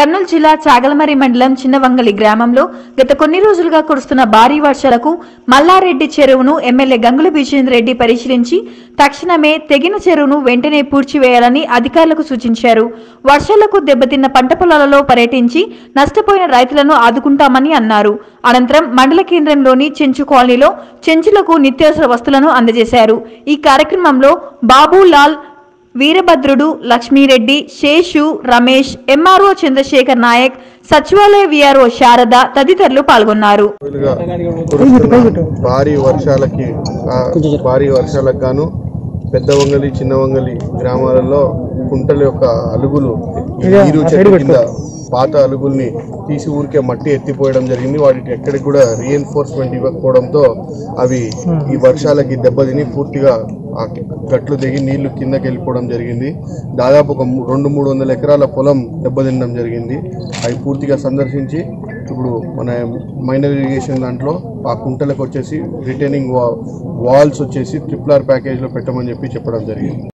కర్నూలు జిల్లా చాగలమరి మండలం చిన్నవంగలి గ్రామంలో గత కొన్ని రోజులుగా కురుస్తున్న భారీ వర్షాలకు మల్లారెడ్డి చెరువును ఎమ్మెల్యే గంగుల విజేందర్ రెడ్డి పరిశీలించి తక్షణమే తెగిన చెరువును వెంటనే పూడ్చివేయాలని అధికారులకు సూచించారు వర్షాలకు దెబ్బతిన్న పంట పొలాలలో పర్యటించి నష్టపోయిన రైతులను ఆదుకుంటామని అన్నారు అనంతరం మండల కేంద్రంలోని చెంచు కాలనీలో చెంచులకు నిత్యావసర వస్తువులను అందజేశారు ఈ కార్యక్రమంలో బాబులాల్ వీరభద్రుడు లక్ష్మీరెడ్డి శేషు రమేష్ ఎంఆర్ఓ చంద్రశేఖర్ నాయక్ సచివాలయ విఆర్ఓ శారద తదితరులు పాల్గొన్నారు రోజులుగా కురుస్తున్న భారీ వర్షాలకి ఆ భారీ వర్షాలకు గాను పెద్ద వంగలి చిన్న వంగలి గ్రామాలలో కుంటల యొక్క అలుగులు ఈ నీరు చెట్టు కింద పాత అలుగుల్ని తీసి ఊరికే మట్టి ఎత్తిపోయడం జరిగింది వాటికి ఎక్కడికి కూడా రీఎన్ఫోర్స్మెంట్ ఇవ్వకపోవడంతో అవి ఈ వర్షాలకి దెబ్బతిని పూర్తిగా ఆ గట్లు దిగి నీళ్లు కిందకి వెళ్ళిపోవడం జరిగింది దాదాపు ఒక ము- రెండు మూడు వందల ఎకరాల పొలం దెబ్బతినడం జరిగింది అవి పూర్తిగా సందర్శించి ఇప్పుడు మన మైనర్ ఇరిగేషన్ దాంట్లో ఆ కుంటలకు వచ్చేసి రిటైనింగ్ వాల్స్ వచ్చేసి ట్రిపుల్ ఆర్ ప్యాకేజ్లో పెట్టమని చెప్పి చెప్పడం జరిగింది